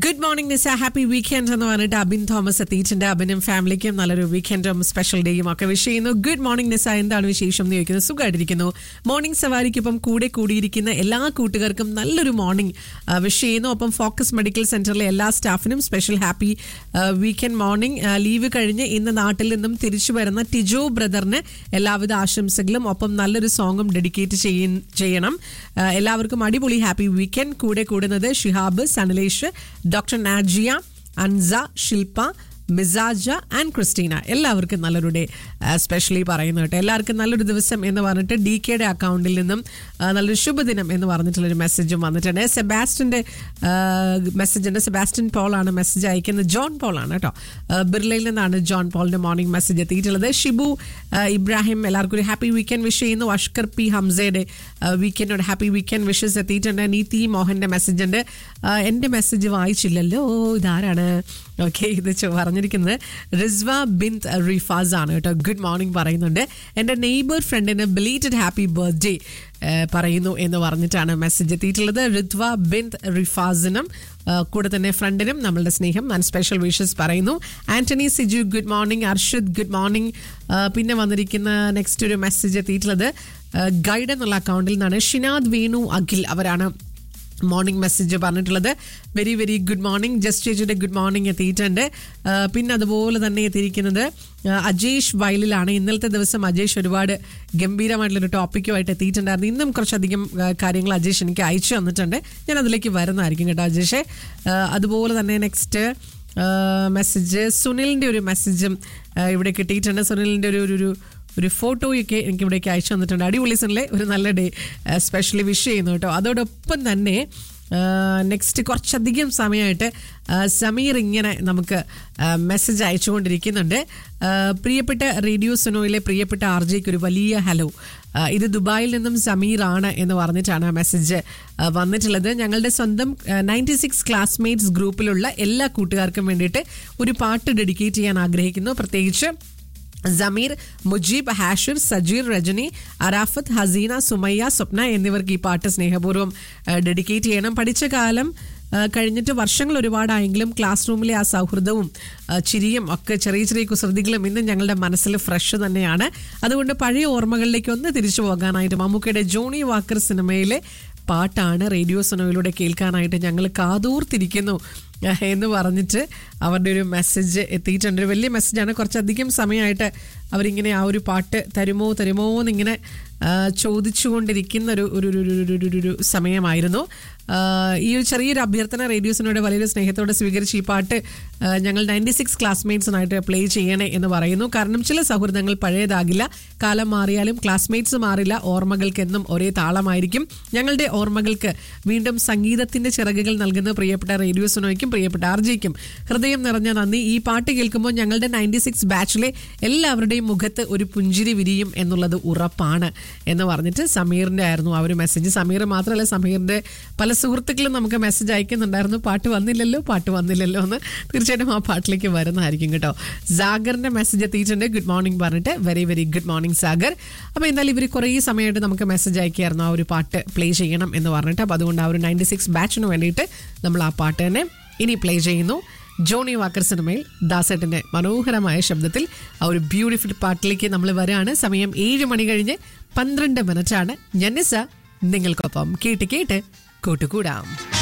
good morning Nisa happy weekend എന്ന് പറഞ്ഞിട്ട് Abin Thomas എത്തിയിട്ടുണ്ട് അബിനും ഫാമിലിക്കും നല്ലൊരു വീക്കെൻഡും സ്പെഷ്യൽ ഡേയും ഒക്കെ വിഷ് ചെയ്യുന്നു ഗുഡ് മോർണിംഗ് നിസ എന്താണ് വിശേഷം എന്ന് ചോദിക്കുന്നത് സുഖമായിട്ടിരിക്കുന്നു മോർണിംഗ് സവാരിക്കൊപ്പം കൂടെ കൂടിയിരിക്കുന്ന എല്ലാ കൂട്ടുകാർക്കും നല്ലൊരു മോർണിംഗ് വിഷ് ചെയ്യുന്നു ഒപ്പം ഫോക്കസ് മെഡിക്കൽ സെന്ററിലെ എല്ലാ സ്റ്റാഫിനും special happy weekend morning leave കഴിഞ്ഞ് ഇന്ന് നാട്ടിൽ നിന്നും തിരിച്ചു വരുന്ന ടിജോ ബ്രദറിന് എല്ലാവിധ ആശംസകളും ഒപ്പം നല്ലൊരു സോങ്ങും ഡെഡിക്കേറ്റ് ചെയ്യണം ആ, എല്ലാവർക്കും അടിപൊളി ഹാപ്പി വീക്കെൻഡ് കൂടെ കൂടുന്നത് Shihab Sanalesh doctor Najiya Ansa Shilpa Misaja and Christina എല്ലാവർക്കും നല്ലൊരു ഡേ സ്പെഷ്യലി പറയുന്നു കേട്ടോ എല്ലാവർക്കും നല്ലൊരു ദിവസം എന്ന് പറഞ്ഞിട്ട് ഡി കെയുടെ അക്കൗണ്ടിൽ നിന്നും ആ, നല്ലൊരു ശുഭദിനം എന്ന് പറഞ്ഞിട്ടുള്ളൊരു മെസ്സേജും വന്നിട്ടുണ്ട് സെബാസ്റ്റിൻ്റെ മെസ്സേജ് ഉണ്ട് സെബാസ്റ്റ്യൻ പോളാണ് മെസ്സേജ് അയക്കുന്നത് ജോൺ പോളാണ് കേട്ടോ ആ, ബിർലയിൽ നിന്നാണ് ജോൺ പോളിൻ്റെ മോർണിംഗ് മെസ്സേജ് എത്തിയിട്ടുള്ളത് ഷിബു ആ, ഇബ്രാഹിം എല്ലാവർക്കും ഒരു ഹാപ്പി വീക്കെൻഡ് വിഷ് ചെയ്യുന്നു അഷ്കർ പി ഹംസയുടെ വീക്കെൻഡോട് ഹാപ്പി വീക്കെൻഡ് വിഷസ് എത്തിയിട്ടുണ്ട് നീതി മോഹന്റെ മെസ്സേജ് ഉണ്ട് ആ, എൻ്റെ മെസ്സേജ് വായിച്ചില്ലല്ലോ ഇതാരാണ് ഓക്കെ ഇത് ചോ- പറഞ്ഞിരിക്കുന്നത് റിസ്വ ബിന്ത് റിഫാസ് ആണ് കേട്ടോ ഗുഡ് മോർണിംഗ് പറയുന്നുണ്ട് എൻ്റെ നെയ്ബർ ഫ്രണ്ടിന് ബിലീറ്റഡ് ഹാപ്പി ബർത്ത്ഡേ പറയുന്നു എന്ന് പറഞ്ഞിട്ടാണ് മെസ്സേജ് എത്തിയിട്ടുള്ളത് റിദ്വ ബിന്ത് റിഫാസിനും ആ, കൂടെ തന്നെ ഫ്രണ്ടിനും നമ്മളുടെ സ്നേഹം ആൻഡ് സ്പെഷ്യൽ വിഷസ് പറയുന്നു Antony Siju good morning Arshad good morning പിന്നെ വന്നിരിക്കുന്ന നെക്സ്റ്റ് ഒരു മെസ്സേജ് എത്തിയിട്ടുള്ളത് ഗൈഡ് എന്നുള്ള അക്കൗണ്ടിൽ നിന്നാണ് ഷിനാദ് വേണു അഖിൽ അവരാണ് മോർണിംഗ് മെസ്സേജ് പറഞ്ഞിട്ടുള്ളത് very very good morning just ചേച്ചിയുടെ ഗുഡ് മോർണിംഗ് എത്തിയിട്ടുണ്ട് ആ, പിന്നെ അതുപോലെ തന്നെ എത്തിയിരിക്കുന്നത് ആ, അജേഷ് വയലിലാണ് ഇന്നലത്തെ ദിവസം അജേഷ് ഒരുപാട് ഗംഭീരമായിട്ടുള്ളൊരു ടോപ്പിക്കുമായിട്ട് എത്തിയിട്ടുണ്ടായിരുന്നു ഇന്നും കുറച്ചധികം ആ, കാര്യങ്ങൾ അജേഷ് എനിക്ക് അയച്ചു തന്നിട്ടുണ്ട് ഞാൻ അതിലേക്ക് വരുന്നതായിരിക്കും കേട്ടോ അജേഷേ ആ, അതുപോലെ തന്നെ നെക്സ്റ്റ് മെസ്സേജ് സുനിലിൻ്റെ ഒരു മെസ്സേജും ഇവിടെ കിട്ടിയിട്ടുണ്ട് സുനിലിൻ്റെ ഒരു ഒരു- ഒരു ഒരു ഫോട്ടോയൊക്കെ എനിക്ക് ഇവിടേക്ക് അയച്ചു തന്നിട്ടുണ്ട് അടിപൊളി സണിലെ ഒരു നല്ല ഡേ സ്പെഷ്യലി വിഷ് ചെയ്യുന്നു കേട്ടോ അതോടൊപ്പം തന്നെ നെക്സ്റ്റ് കുറച്ചധികം സമയമായിട്ട് ആ, സമീർ ഇങ്ങനെ നമുക്ക് മെസ്സേജ് അയച്ചുകൊണ്ടിരിക്കുന്നുണ്ട് ആ, പ്രിയപ്പെട്ട റേഡിയോ സുനോയിലെ പ്രിയപ്പെട്ട ആർ ജെക്ക് ഒരു വലിയ ഹലോ ആ, ഇത് ദുബായിൽ നിന്നും സമീർ ആണ് എന്ന് പറഞ്ഞിട്ടാണ് മെസ്സേജ് വന്നിട്ടുള്ളത് ഞങ്ങളുടെ സ്വന്തം നയൻറ്റി സിക്സ് ക്ലാസ്മേറ്റ്സ് ഗ്രൂപ്പിലുള്ള എല്ലാ കൂട്ടുകാർക്കും വേണ്ടിയിട്ട് ഒരു പാട്ട് ഡെഡിക്കേറ്റ് ചെയ്യാൻ ആഗ്രഹിക്കുന്നു പ്രത്യേകിച്ച് സമീർ മുജീബ് ഹാഷിർ സജീർ രജനി അറാഫത്ത് ഹസീന സുമയ്യ സ്വപ്ന എന്നിവർക്ക് ഈ പാട്ട് സ്നേഹപൂർവ്വം ഡെഡിക്കേറ്റ് ചെയ്യണം പഠിച്ച കാലം ആ, കഴിഞ്ഞിട്ട് വർഷങ്ങൾ ഒരുപാടായെങ്കിലും ക്ലാസ് റൂമിലെ ആ സൗഹൃദവും ആ, ചിരിയും ഒക്കെ ചെറിയ ചെറിയ കുസൃതികളും ഇന്നും ഞങ്ങളുടെ മനസ്സിൽ ഫ്രഷ് തന്നെയാണ് അതുകൊണ്ട് പഴയ ഓർമ്മകളിലേക്ക് ഒന്ന് തിരിച്ചു പോകാനായിട്ട് മമ്മൂക്കയുടെ ജോണി വാക്കർ സിനിമയിലെ പാട്ടാണ് റേഡിയോ സനോയിലൂടെ കേൾക്കാനായിട്ട് ഞങ്ങൾ കാതൂർത്തിരിക്കുന്നു ഏഹ് എന്ന് പറഞ്ഞിട്ട് അവരുടെ ഒരു മെസ്സേജ് എത്തിയിട്ടുണ്ട് ഒരു വലിയ മെസ്സേജാണ് കുറച്ചധികം സമയമായിട്ട് അവരിങ്ങനെ ആ ഒരു പാട്ട് തരുമോ തരുമോ എന്നിങ്ങനെ ആ, ചോദിച്ചുകൊണ്ടിരിക്കുന്ന ഒരു ഒരു ഒരു- ഒരു- ഒരു- ഒരു- ഒരു സമയമായിരുന്നു ആ, ഈ ഒരു ചെറിയൊരു അഭ്യർത്ഥന റേഡിയോസിനോട് വലിയൊരു സ്നേഹത്തോടെ സ്വീകരിച്ച് ഈ പാട്ട് ആ, ഞങ്ങൾ നയൻറ്റി സിക്സ് ക്ലാസ്മേറ്റ്സിനായിട്ട് പ്ലേ ചെയ്യണേ എന്ന് പറയുന്നു കാരണം ചില സൗഹൃദങ്ങൾ പഴയതാകില്ല കാലം മാറിയാലും ക്ലാസ്മേറ്റ്സ് മാറില്ല ഓർമ്മകൾക്ക് എന്നും ഒരേ താളമായിരിക്കും ഞങ്ങളുടെ ഓർമ്മകൾക്ക് വീണ്ടും സംഗീതത്തിന്റെ ചിറകുകൾ നൽകുന്ന പ്രിയപ്പെട്ട റേഡിയോ സുനോയ്ക്കും പ്രിയപ്പെട്ട ആർജിക്കും ഹൃദയം നിറഞ്ഞ നന്ദി ഈ പാട്ട് കേൾക്കുമ്പോൾ ഞങ്ങളുടെ നയൻറ്റി സിക്സ് ബാച്ചിലെ എല്ലാവരുടെയും മുഖത്ത് ഒരു പുഞ്ചിരി വിരിയും എന്നുള്ളത് ഉറപ്പാണ് എന്ന് പറഞ്ഞിട്ട് സമീറിന്റെ ആയിരുന്നു ആ ഒരു മെസ്സേജ് സമീർ മാത്രമല്ല സമീറിന്റെ പല സുഹൃത്തുക്കളും നമുക്ക് മെസ്സേജ് അയക്കുന്നുണ്ടായിരുന്നു പാട്ട് വന്നില്ലല്ലോ പാട്ട് വന്നില്ലല്ലോ എന്ന് തീർച്ചയായിട്ടും ആ പാട്ടിലേക്ക് വരുന്നതായിരിക്കും കേട്ടോ സാഗറിന്റെ മെസ്സേജ് എത്തിയിട്ടുണ്ട് ഗുഡ് മോർണിംഗ് പറഞ്ഞിട്ട് very very good morning Sagar അപ്പോൾ എന്തായാലും ഇവർ കുറേ സമയമായിട്ട് നമുക്ക് മെസ്സേജ് അയക്കുകയായിരുന്നു ആ ഒരു പാട്ട് പ്ലേ ചെയ്യണം എന്ന് പറഞ്ഞിട്ട് അപ്പോൾ അതുകൊണ്ട് ആ ഒരു നയൻറ്റി സിക്സ് ബാച്ചിന് വേണ്ടിയിട്ട് നമ്മൾ ആ പാട്ട് തന്നെ ഇനി പ്ലേ ചെയ്യുന്നു ജോണി വാക്കർ സിനിമയിൽ ദാസേട്ടന്റെ മനോഹരമായ ശബ്ദത്തിൽ ആ ഒരു ബ്യൂട്ടിഫുൾ പാട്ടിലേക്ക് നമ്മൾ വരാണ് സമയം ഏഴ് മണി കഴിഞ്ഞ് പന്ത്രണ്ട് മിനിറ്റാണ് ജന്നിസ നിങ്ങൾക്കൊപ്പം കേട്ട് കേട്ട് കൂട്ടുകൂടാം